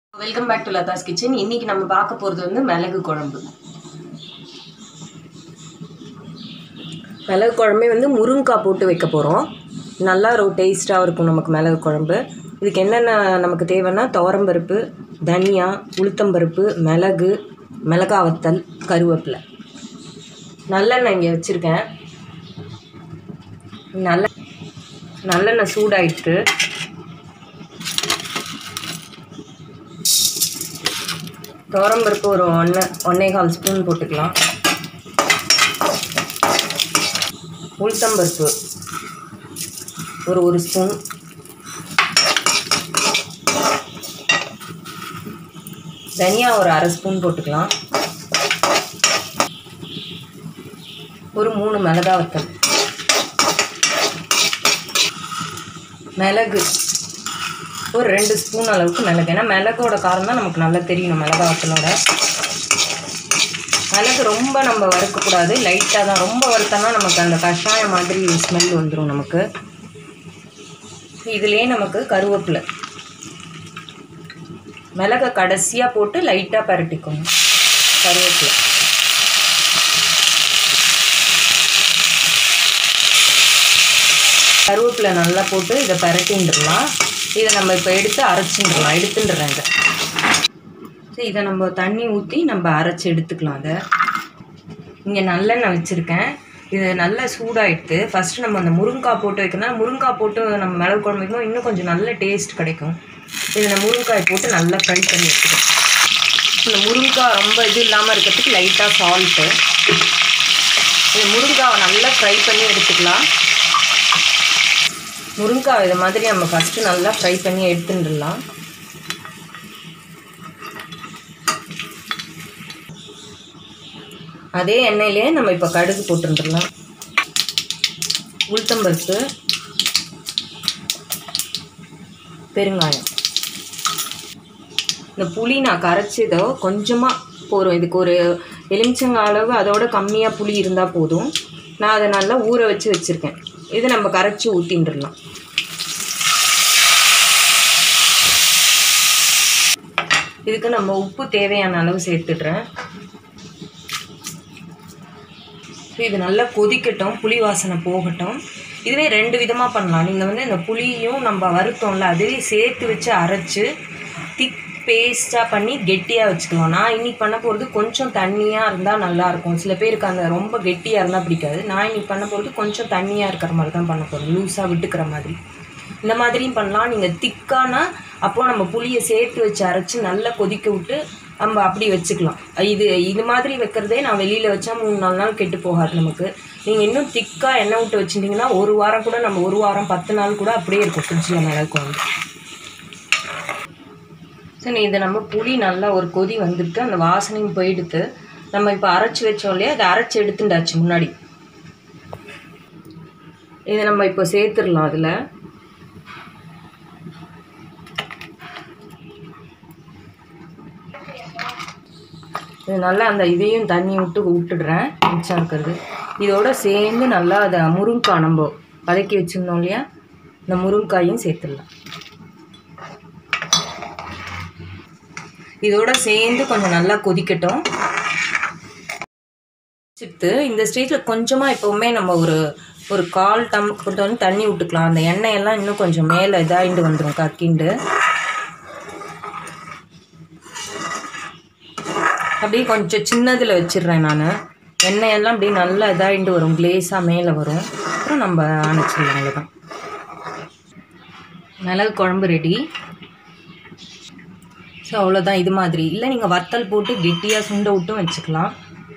welcome back to Latha's kitchen இன்னைக்கு நம்ம பார்க்க போகிறது வந்து மிளகு குழம்பு மிளகு குழம்பே வந்து முருங்கைக்காய் போட்டு வைக்க போகிறோம் நல்லா ஒரு டேஸ்ட்டாக இருக்கும் நமக்கு மிளகு குழம்பு இதுக்கு என்னென்ன நமக்கு தேவைன்னா துவரம்பருப்பு தனியா உளுத்தம்பருப்பு மிளகு மிளகா வத்தல் கருவேப்பிலை நல்லெண்ணெய் இங்கே வச்சுருக்கேன் நல்ல நல்லெண்ணெய் சூடாயிட்டு துவரம்பருப்பு ஒரு ஒன்று ஒன்னே கால் ஸ்பூன் போட்டுக்கலாம் உளுத்தம்பருப்பு ஒரு ஒரு ஸ்பூன் தனியா ஒரு அரை ஸ்பூன் போட்டுக்கலாம் ஒரு மூணு மிளகா வத்தல் மிளகு ஒரு ரெண்டு ஸ்பூன் அளவுக்கு மிளகு ஏன்னா மிளகோட காரம் தான் நமக்கு நல்லா தெரியணும் மிளகா வத்தலோட மிளகு ரொம்ப நம்ம வறுக்கக்கூடாது லைட்டாக தான் ரொம்ப வறுத்தோம்னா நமக்கு அந்த கஷாயம் மாதிரி ஸ்மெல் வந்துடும் நமக்கு இதுலேயே நமக்கு கருவேப்பிலை மிளகை கடைசியாக போட்டு லைட்டாக பரட்டிக்கணும் கருவேப்பிலை கருவேப்பிலை நல்லா போட்டு இதை பரட்டின்றலாம் இதை நம்ம இப்போ எடுத்து அரைச்சின்றலாம் எடுத்துன்றேன் இதை சரி இதை நம்ம தண்ணி ஊற்றி நம்ம அரைச்சி எடுத்துக்கலாம் அதை இங்கே நல்லெண்ணெய் வச்சுருக்கேன் இது நல்லா சூடாயிடுத்து ஃபஸ்ட்டு நம்ம அந்த முருங்காய் போட்டு வைக்கணும் முருங்காய் போட்டு நம்ம மிளகு குழம்பு வைக்கணும் இன்னும் கொஞ்சம் நல்ல டேஸ்ட் கிடைக்கும் இதில் முருங்காய் போட்டு நல்லா ஃப்ரை பண்ணி எடுத்துக்கணும் இந்த முருங்காய் ரொம்ப இது இல்லாமல் இருக்கிறதுக்கு லைட்டாக சால்ட்டு இந்த முருங்காவை நல்லா ஃப்ரை பண்ணி எடுத்துக்கலாம் முருங்காய் இதை மாதிரி நம்ம ஃபஸ்ட்டு நல்லா ஃப்ரை பண்ணி எடுத்துட்டுலாம் அதே எண்ணெயிலே நம்ம இப்போ கடுகு போட்டுருந்துடலாம் உளுத்தம்பருப்பு பெருங்காயம் இந்த புளி நான் கரைச்சதோ கொஞ்சமாக போகிறோம் இதுக்கு ஒரு எலுமிச்சங்காய் அளவு அதோட கம்மியாக புளி இருந்தால் போதும் நான் அதை நல்லா ஊற வச்சு வச்சுருக்கேன் இது நம்ம கரைச்சி ஊற்றின்றலாம் இதுக்கு நம்ம உப்பு தேவையான அளவு சேர்த்துடுறேன் இது நல்லா கொதிக்கட்டும் புளி வாசனை போகட்டும் இதுவே ரெண்டு விதமாக பண்ணலாம் நீங்கள் வந்து இந்த புளியும் நம்ம வறுத்தோம்ல அதுவே சேர்த்து வச்சு அரைச்சி திக் பேஸ்ட்டாக பண்ணி கெட்டியாக வச்சுக்கலாம் நான் இன்னைக்கு பண்ண போகிறது கொஞ்சம் தண்ணியாக இருந்தால் நல்லாயிருக்கும் சில பேருக்கு அந்த ரொம்ப கெட்டியாக இருந்தால் பிடிக்காது நான் இன்னைக்கு பண்ண போகிறது கொஞ்சம் தண்ணியாக இருக்கிற மாதிரி தான் பண்ண போகிறேன் லூஸாக விட்டுக்கிற மாதிரி இந்த மாதிரியும் பண்ணலாம் நீங்கள் திக்கானா அப்போ நம்ம புளியை சேர்த்து வச்சு அரைச்சி நல்லா கொதிக்க விட்டு நம்ம அப்படி வச்சுக்கலாம் இது இது மாதிரி வைக்கிறதே நான் வெளியில் வச்சா மூணு நாலு நாள் கெட்டு போகாது நமக்கு நீங்கள் இன்னும் திக்காக எண்ணெய் விட்டு வச்சுட்டிங்கன்னா ஒரு வாரம் கூட நம்ம ஒரு வாரம் பத்து நாள் கூட அப்படியே இருக்கும் ஃப்ரிட்ஜில் மிளகு வந்து சரி இதை நம்ம புளி நல்லா ஒரு கொதி வந்துட்டு அந்த வாசனையும் போயிடுத்து நம்ம இப்போ அரைச்சி வச்சோம் இல்லையா அதை அரைச்சி எடுத்துட்டாச்சு முன்னாடி இதை நம்ம இப்போ சேர்த்துடலாம் அதில் இது நல்லா அந்த இதையும் தண்ணி விட்டு விட்டுடுறேன் மிச்சம் இருக்கிறது இதோட சேர்ந்து நல்லா அதை முருங்காய் நம்ம வதக்கி வச்சுருந்தோம் இல்லையா இந்த முருங்காயும் சேர்த்துடலாம் இதோட சேர்ந்து கொஞ்சம் நல்லா கொதிக்கட்டும் வச்சுட்டு இந்த ஸ்டேஜில் கொஞ்சமாக எப்போவுமே நம்ம ஒரு ஒரு கால் டம் கொஞ்சம் வந்து தண்ணி விட்டுக்கலாம் அந்த எண்ணெயெல்லாம் இன்னும் கொஞ்சம் மேலே இதாகிட்டு வந்துடும் கக்கிண்டு அப்படியே கொஞ்சம் சின்னதில் வச்சிடுறேன் நான் எண்ணெயெல்லாம் அப்படியே நல்லா இதாகிட்டு வரும் கிளேஸாக மேலே வரும் அப்புறம் நம்ம அணைச்சிடலாம் அவ்வளோதான் மிளகு குழம்பு ரெடி ஸோ அவ்வளோதான் இது மாதிரி இல்லை நீங்கள் வத்தல் போட்டு கெட்டியாக சுண்ட விட்டும் வச்சுக்கலாம்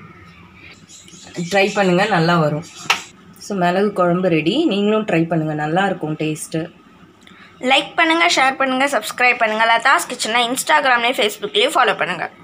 ட்ரை பண்ணுங்கள் நல்லா வரும் ஸோ மிளகு குழம்பு ரெடி நீங்களும் ட்ரை பண்ணுங்கள் நல்லாயிருக்கும் டேஸ்ட்டு லைக் பண்ணுங்கள் ஷேர் பண்ணுங்கள் சப்ஸ்கிரைப் பண்ணுங்கள் லதாஸ் கிச்சனை இன்ஸ்டாகிராம்லேயும் ஃபேஸ்புக்லேயும் ஃபாலோ பண்ணுங்கள்